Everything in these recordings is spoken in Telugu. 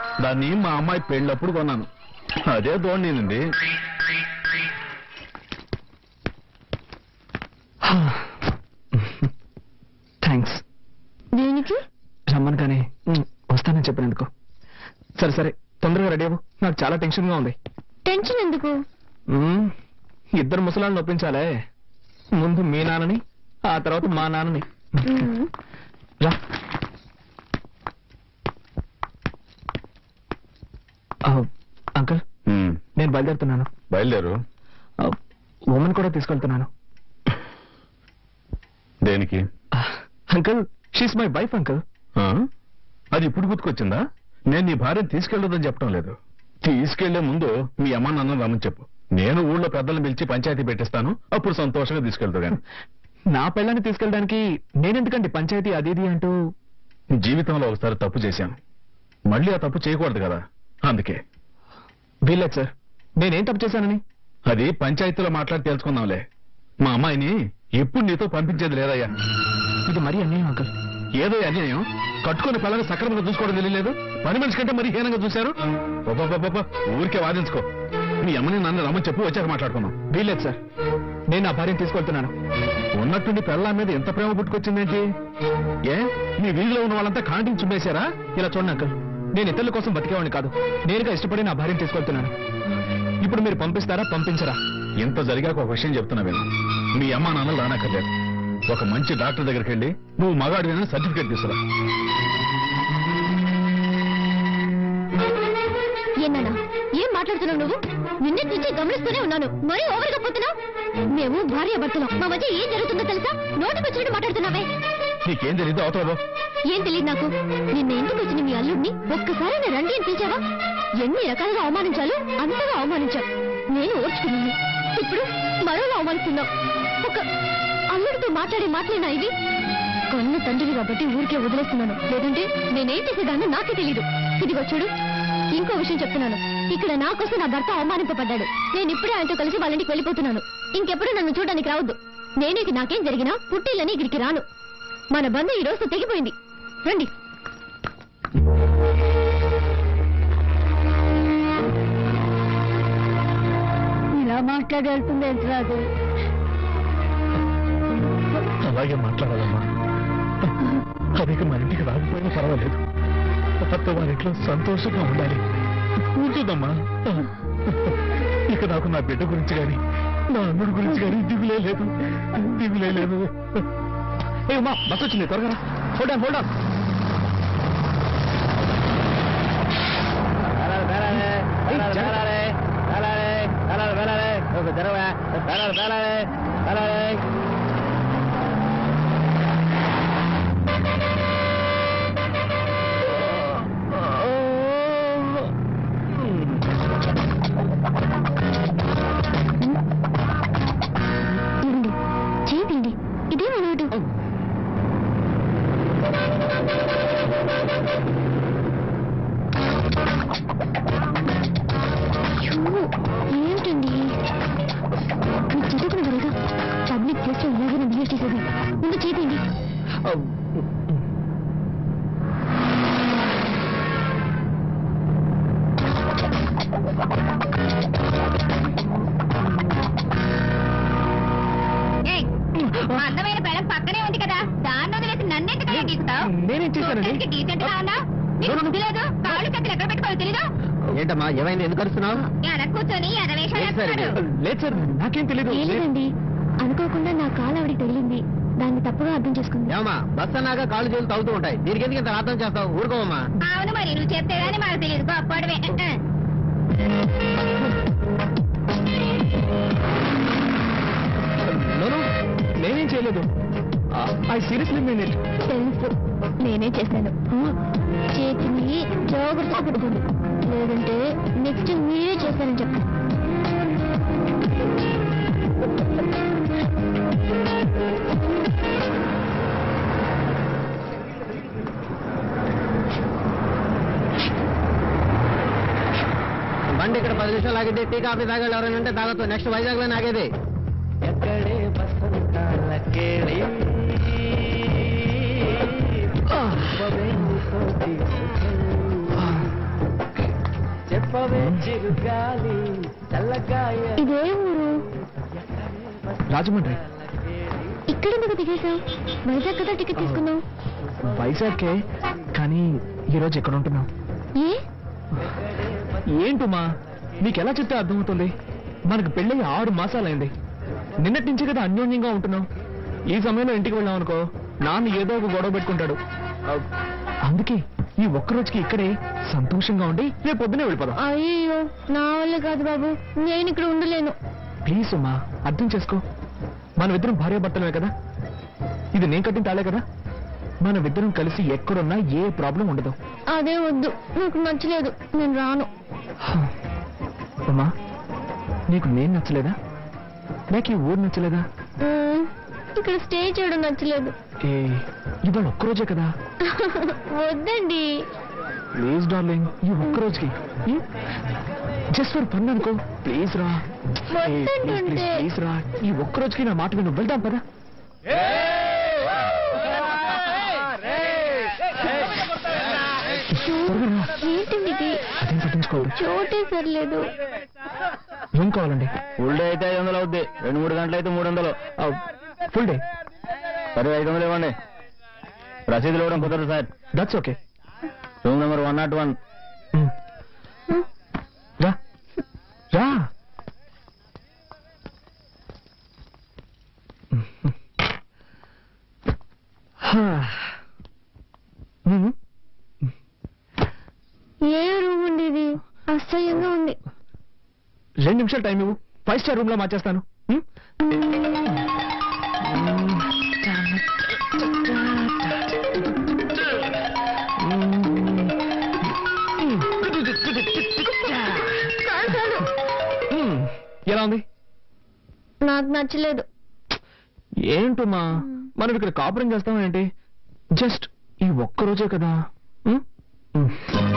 దాన్ని మా అమ్మాయి పెళ్ళప్పుడు కొన్నాను అదే దోణినండి థ్యాంక్స్ దేనికి రమ్మను కానీ ఉమ్, వస్తానని చెప్పినందుకు సరే సరే తొందరగా రెడీ అవ్వు నాకు చాలా టెన్షన్గా ఉంది టెన్షన్ ఎందుకు ఉమ్, ఇద్దరు ముసలాళ్ళని ఒప్పించాలే ముందు మీ నాన్నని ఆ తర్వాత మా నాన్నని మ్మ్. రా ఆ, అంకుల్ ఉమ్, నేను బయలుదేరుతున్నాను బయలుదేరు ఉమెన్ కూడా తీసుకెళ్తున్నాను దేనికి ఆ, uncle she's my wife uncle ఆ? అది ఇప్పుడు గుర్తుకొచ్చిందా నేను నీ భార్యను తీసుకెళ్ళొద్దని చెప్పడం లేదు తీసుకెళ్లే ముందు మీ అమ్మ నాన్న రమ్మని చెప్పు నేను ఊళ్ళో పెద్దలు పిలిచి పంచాయతీ పెట్టిస్తాను అప్పుడు సంతోషంగా తీసుకెళ్తా గాని నా పిల్లని తీసుకెళ్ళడానికి నేనెందుకండి పంచాయతీ అది ఇది అంటూ జీవితంలో ఒకసారి తప్పు చేశాను మళ్ళీ ఆ తప్పు చేయకూడదు కదా అందుకే వీల్లేదు సార్ నేనేం తప్పు చేశానని అది పంచాయతీలో మాట్లాడి తెలుసుకుందాంలే మా అమ్మాయిని ఎప్పుడు నీతో పంపించేది లేదయ్యా ఇది మరీ అన్యాయం అంకుల్ ఏదో అన్యాయం కట్టుకుని పిల్లల్ని సక్రమంగా చూసుకోవడం తెలియలేదు పని మనిషి కంటే మరీ హీనంగా చూశారు పాప ఊరికే వాదించుకో మీ అమ్మని నన్ను రమ్మని చెప్పి వచ్చాక మాట్లాడుకుందాం వీల్లేదు సార్ నేను నా భార్యను తీసుకెళ్తున్నాను ఉన్నట్టుండి పెళ్ళ మీద ఎంత ప్రేమ పుట్టుకొచ్చిందేంటి ఏ మీ వీధిలో ఉన్న వాళ్ళంతా కాంటింగ్ చుమ్మేశారా ఇలా చూడండి అంకుల్ నేను ఇతరుల కోసం బతికేవాడిని కాదు నేరుగా ఇష్టపడి నా భార్యను తీసుకెళ్తున్నాను ఇప్పుడు మీరు పంపిస్తారా పంపించరా ఇంత జరిగాక ఒక విషయం చెప్తున్నా విను మీ అమ్మ నాన్నలు రానక్కర్లేదు ఒక మంచి డాక్టర్ దగ్గరికి వెళ్ళి నువ్వు మగాడిని సర్టిఫికేట్ తీసుకురా ఏనానా ఏం మాట్లాడుతున్నావు నువ్వు నిన్నటి నుంచి గమనిస్తూనే ఉన్నాను మరీ ఓవర్గా పోతున్నావు మేము భార్య భర్తలు మా మధ్య ఏం జరుగుతుందో తెలుసా నోటికి వచ్చినట్టు మాట్లాడుతున్నావే నీకేం తెలీదు అవతల ఏం తెలియదు నాకు నిన్న ఎందుకు వచ్చిన మీ అల్లుడిని ఒక్కసారి నేను రండి అని పిలిచావా ఎన్ని రకాలుగా అవమానించాలో అంతగా అవమానించావు నేను ఓర్చుకున్నాను ఇప్పుడు మరోలా అవమానిస్తున్నావు ఒక అల్లుడితో మాట్లాడే మాటలేనా ఇవి కన్ను తండ్రివి కాబట్టి ఊరికే వదిలేస్తున్నాను లేదంటే నేనేం చేసేదాన్ని నాకే తెలీదు ఇదిగో చూడు ఇంకో విషయం చెప్తున్నాను ఇక్కడ నా కోసం నా భర్త అవమానింపబడ్డాడు నేను ఇప్పుడే ఆయనతో కలిసి వాళ్ళ ఇంటికి వెళ్ళిపోతున్నాను ఇంకెప్పుడు నన్ను చూడడానికి రావద్దు నేను ఇక నాకేం జరిగినా పుట్టిల్లని ఇక్కడికి రాను మన బంధం ఈ రోజు తెగిపోయింది రండి ఇలా మాట్లాడేస్తుంది రాదు అలాగే మాట్లాడాలమ్మా అదిక మన ఇంటికి రాకపోయినా పర్వాలేదు అత్త వారి ఇంట్లో సంతోషంగా ఉండాలి ఉంటుందమ్మా ఇక నాకు నా బిడ్డ గురించి గాని నా అన్నుడి గురించి గాని దిగులే లేదు దిగులే లేదు ఏ అమ్మా బస్ వచ్చింది త్వరగా హోల్డ్ ఆన్ హోల్డ్ ఆన్ ఇవ్వండి చేయండి ఇదే మనోడు అయ్యో, ఏంటండి మీకు చదువుకున్న వరగా పబ్లిక్ ప్లేస్ లో ఇలాగే బిహేవ్ చేసేది ముందు చేయండి అందమైన పెళ్ళం పక్కనే ఉంది కదా దాన్ని వదిలేసి నన్నెందుకు గీకుతావు నేనేం చేశానండి డీసెంట్ గా ఉన్నా నీకు బుద్ధి లేదు కాళ్ళు కత్తులు ఎక్కడ పెట్టుకోవాలి తెలీదు ఏంటమ్మా ఏమైంది ఎందుకు అరుస్తున్నావు ఎన కూర్చొని ఎనవేషాలు వేస్తున్నాడు లేదు సార్ నాకేం తెలీదు ఏం లేదండి అనుకోకుండా నా కాలు ఆవిడకి తగిలింది దాన్ని తప్పుగా అర్థం చేసుకుంది ఏమమ్మా బస్ అన్నాక కాళ్ళు చేతులు తగ్గుతూ ఉంటాయి దీనికి ఎందుకు ఇంత అర్థం చేస్తావు ఊరుకోమమ్మా అవును మరి నువ్వు చెప్తే గానీ మాకు తెలియదు గొప్పడివే నోను నేనేం చేయలేదు ఐ సీరియస్లీ మీన్ ఇట్ తెలుసు నేనే చేశాను చేతిని జాగ్రత్తగా పెట్టుకోండి లేదంటే నెక్స్ట్ మీరే చేశానని చెప్పండి బండి ఇక్కడ పది నిమిషాలు ఆగితే టీ కాఫీ తాగాలి ఎవరైనా ఉంటే తాగొచ్చు నెక్స్ట్ వైజాగ్ లో ఆగేది ఎక్కడే బసంతాలకేళి ఇదే ఊరు రాజమండ్రి ఇక్కడ ఎందుకు దిగేశావు వైజాగ్ కదా టికెట్ తీసుకున్నావు వైజాగ్కే కానీ ఈరోజు ఎక్కడ ఉంటున్నావు ఏ ఏంటుమా నీకెలా చెప్తే అర్థమవుతుంది మనకు పెళ్ళి ఆరు మాసాలైంది నిన్నటి నుంచి కదా అన్యోన్యంగా ఉంటున్నాం ఈ సమయంలో ఇంటికి వెళ్ళాం అనుకో నాన్న ఏదో ఒక గొడవ పెట్టుకుంటాడు ఆ, అందుకే ఈ ఒక్క రోజుకి ఇక్కడే సంతోషంగా ఉండి రేపు పొద్దునే వెళ్ళిపోదాం అయ్యో నా వల్ల కాదు బాబు నేను ఇక్కడ ఉండలేను ప్లీజ్ ఉమ్మా అర్థం చేసుకో మనమిద్దరం భార్యాభర్తలమే కదా ఇది నేను కట్టిన తాళే కదా మనమిద్దరం కలిసి ఎక్కడున్నా ఏ ప్రాబ్లం ఉండదు అదే వద్దు నాకు నచ్చలేదు నేను రాను ఉమ్మా నీకు నేను నచ్చలేదా నాకు ఈ ఊరు నచ్చలేదా ఉమ్, ఇక్కడ స్టే చేయడం నచ్చలేదు ఏ ఇవాళ ఒక్కరోజే కదా వద్దండి ప్లీజ్ డార్లింగ్ ఈ ఒక్కరోజుకి జస్ట్ ఫర్ ఫన్ అనుకో ప్లీజ్ రా వద్దంటుంటే. ప్లీజ్ రా ఈ ఒక్కరోజుకి నా మాట విను వెళ్దాం పదా త్వరగా రా. ఏంటండి ఇది అదేం పట్టించుకోవద్దు చోటే సరిలేదు రూమ్ కావాలండి ఫుల్ డే అయితే ఐదు వందలు అవుద్ది రెండు మూడు గంటలు అయితే మూడు వందలు ఫుల్ డే సరే ఐదు వందలు ఇవ్వండి రసీదులు ఇవ్వడం కుదరదు sir that's okay room number one not one రా రా హా. ఉమ్. ఏ రూమ్ ఉంది ఇది అసహ్యంగా ఉంది రెండు నిమిషాలు టైం ఇవ్వు ఫైవ్ స్టార్ రూమ్ లో మార్చేస్తాను ఉమ్? చాలు, చాలు. ఉమ్. ఎలా ఉంది నాకు నచ్చలేదు ఏంటమ్మా మనం ఇక్కడ కాపురం చేస్తాం ఏంటి జస్ట్ ఈ ఒక్క రోజే కదా ఉమ్? ఉమ్.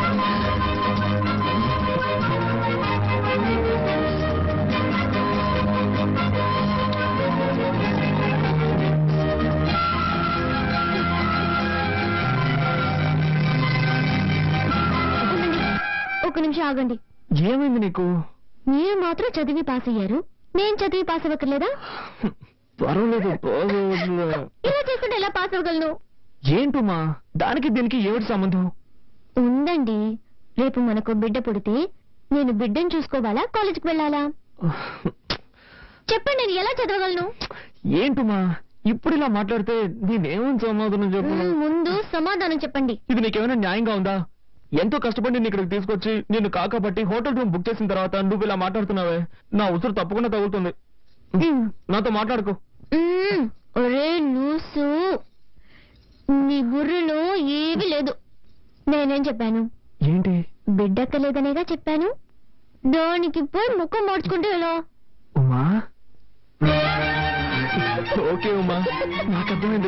ఉండండి. ఒక నిమిషం ఆగండి ఏమైంది నీకు మీరు మాత్రం చదివి పాస్ అయ్యారు నేను చదివి పాస్ అవ్వక్కర్లేదా పర్వాలేదు పర్వాలేదు. ఇలా చేసుకుంటే ఎలా పాస్ అవ్వగలను ఏంటమ్మా దానికి దీనికి ఏమిటి సంబంధం ఉందండి రేపు మనకు బిడ్డ పుడితే నేను బిడ్డను చూసుకోవాలా కాలేజీకి వెళ్ళాలా చెప్పండి నేను ఎలా చదవగలను ఏంటమ్మా ఇప్పుడు ఇలా మాట్లాడితే నేనేమని సమాధానం చెప్పను మ్మ్, ముందు సమాధానం చెప్పండి ఇది నీకేమైనా న్యాయంగా ఉందా ఎంతో కష్టపడి నిన్ను ఇక్కడికి తీసుకొచ్చి నిన్ను కాకబట్టి హోటల్ రూమ్ బుక్ చేసిన తర్వాత నువ్వు ఇలా మాట్లాడుతున్నావే నా ఉసురు తప్పకుండా తగులుతుంది మ్మ్. నాతో మాట్లాడుకో మ్మ్. ఒరే లూసు నీ బుర్రలో ఏమీ లేదు నేనేం చెప్పాను ఏంటి బిడ్డక్కలేదనేగా చెప్పాను దానికి పోయి ముఖం మార్చుకుంటే ఎలా ఉమా ఓకే ఉమా నాకు అర్థమైంది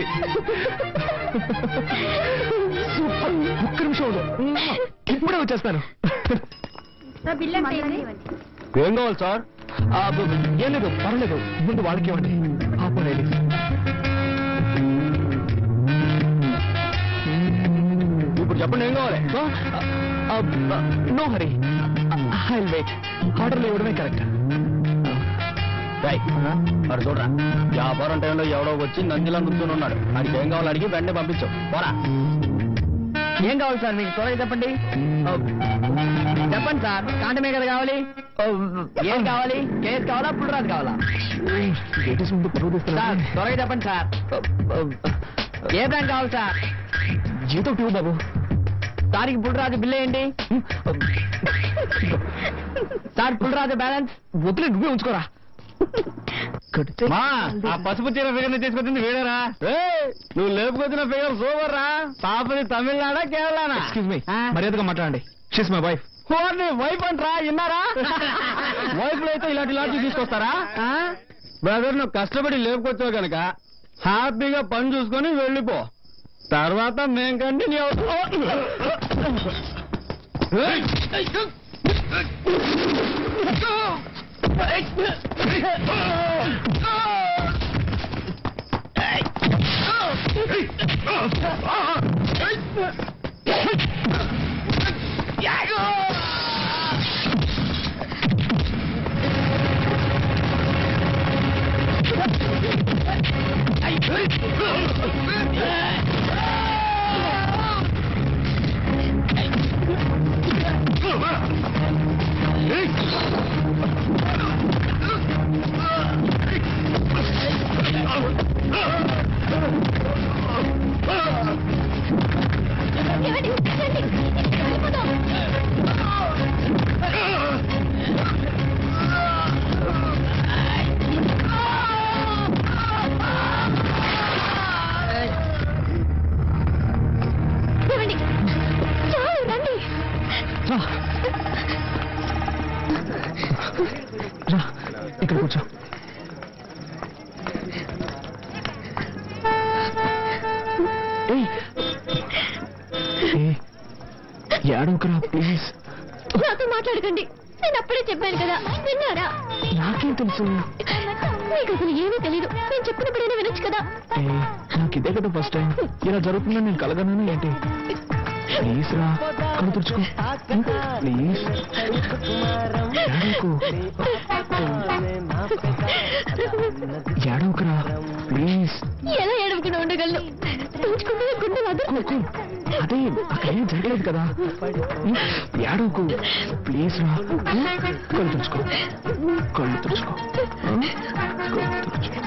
సూపర్. ఒక్క నిమిషం ఉండు. ఇప్పుడే వచ్చేస్తాను ఏం కావాలి సార్ ఆ, బ- బ- ఏం లేదు పర్లేదు ముందు వాళ్ళకి ఇవ్వండి పాపం లేడీస్ ఇప్పుడు చెప్పండి ఏం కావాలి నో హరీ ఐ వెయిట్ ఆర్డర్లు ఇవ్వడమే కరెక్ట్ రైట్ మరి చూడరా వ్యాపారం టైంలో ఎవడో వచ్చి నందిలా నుంచుని ఉన్నాడు వాడికి ఏం కావాలి అడిగి వెంటనే పంపించు పోరా ఏం కావాలి సార్ మీకు త్వరగా చెప్పండి చెప్పండి సార్ కాంటమే కదా కావాలి ఏం కావాలి కేస్ కావాలా పుల్లరాజు కావాలా లేడీస్ ముందు పరువు సార్ తీస్తున్నారు త్వరగా చెప్పండి సార్ ఏ బ్రాండ్ కావాలి సార్ జీతం ట్యూ బాబు సార్కి పుల్లరాజు బిల్ ఏంటి సార్ పుల్లరాజు బ్యాలెన్స్ వదిలే నువ్వే ఉంచుకోరా కడితే మా ఆ పసుపు చీర ఫిగర్ తీసుకొచ్చింది వీడరా నువ్వు లేపుకొచ్చిన ఫిగర్ సూపర్ రా పాపది తమిళనాడా కేరళనా ఎక్స్క్యూజ్ మీ మర్యాదగా మాట్లాడండి షీస్ మై వైఫ్ వైఫ్ అంటరా విన్నారా వైఫ్ లో అయితే ఇలాంటి ఇలాంటి తీసుకొస్తారా బ్రదర్ నువ్వు కష్టపడి లేపుకొచ్చావు కనుక హ్యాపీగా పని చూసుకొని వెళ్ళిపో తర్వాత మేం కంటిన్యూ రా రా ఇక్కడ కూర్చో ఏయ్ ఏయ్, ఏడవకురా ప్లీజ్ నాతో మాట్లాడకండి నేను అప్పుడే చెప్పాను కదా విన్నారా నాకేం తెలుసు మీకు అసలు ఏమీ తెలియదు నేను చెప్పినప్పుడైనా వినొచ్చు కదా ఏయ్, నాకు ఇదే కదా ఫస్ట్ టైం ఇలా జరుగుతుందని నేను కలగనాను ఏంటి ప్లీజ్ రా కళ్ళు తుడుచుకో ప్లీజ్ ఏడవకు ఏడవకురా ప్లీజ్ ఎలా ఏడవకుండా ఉండగలను తోచుకుంటే గుండెలు అదురుకుంటాయి అదే అక్కడ ఏం జరగలేదు కదా ఏడవకు ప్లీజ్ రా కళ్ళు తుడుచుకో కళ్ళు తుడుచుకో కళ్ళు తుడుచుకో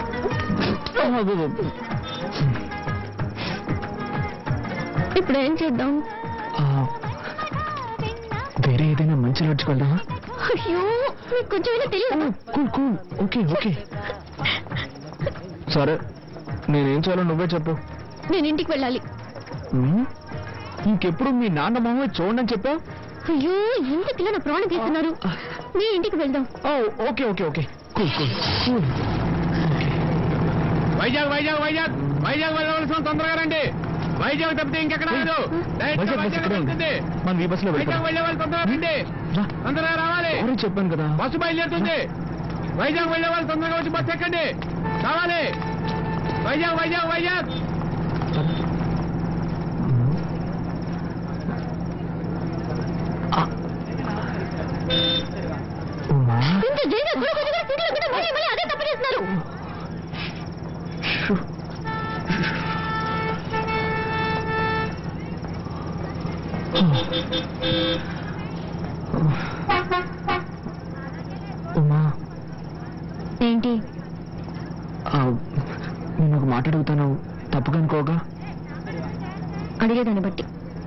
ఇప్పుడు ఏం చేద్దాం ఆ, వేరే ఏదైనా మంచి లాడ్జ్కి వెళ్దామా అయ్యో మీకు కొంచెమైనా తెలియదు కూల్ కూల్ ఓకే ఓకే సరే నేనేం చేయాలో నువ్వే చెప్పు నేను ఇంటికి వెళ్ళాలి ఉమ్, ఇంకెప్పుడు మీ నాన్న మామ చూడని చెప్పావు అయ్యో ఎందుకు ఇలా నా ప్రాణం తీస్తున్నారు మీ ఇంటికి వెళ్దాం oh, okay okay okay cool cool cool okay Vizag Vizag Vizag Vizag వెళ్ళవలసిన తొందరగా రండి వైజాగ్ తప్పితే ఇంకెక్కడ లేదు డైరెక్ట్ వైజాగ్ బస్ ఇక్కడే ఉంది వెళ్తుంది. మనం ఈ బస్సులో వైజాగ్ వెళ్తాం వెళ్ళే వాళ్ళు తొందరగా రండి రా తొందరగా రావాలి ఎవరో చెప్పాను కదా బస్సు బయలుదేరుతుంది వైజాగ్ వెళ్ళే వాళ్ళు తొందరగా వచ్చి బస్సు ఎక్కండి కావాలి వైజాగ్ వైజాగ్ వైజాగ్ ఆ. ఉమా ఇంత జరిగిన కూడా కొంచెం కూడా సిగ్గు లేకుండా మళ్ళీ మళ్ళీ అదే తప్పు చేస్తున్నారు షూ. ఉమా ఏంటి ఆ, నేను ఒక మాట అడుగుతాను తప్పుగా అనుకోగా అడిగేదాన్ని బట్టి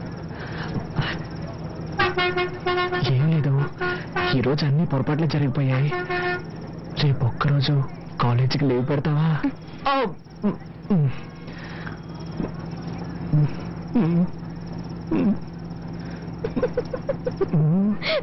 ఏం లేదు ఈరోజు అన్ని పొరపాట్లు జరిగిపోయాయి రేపు ఒక్కరోజు కాలేజీకి లీవ్ పెడతావా ఆ, ఉమ్, ఉమ్. ఉమ్, ఉమ్. ఉమ్.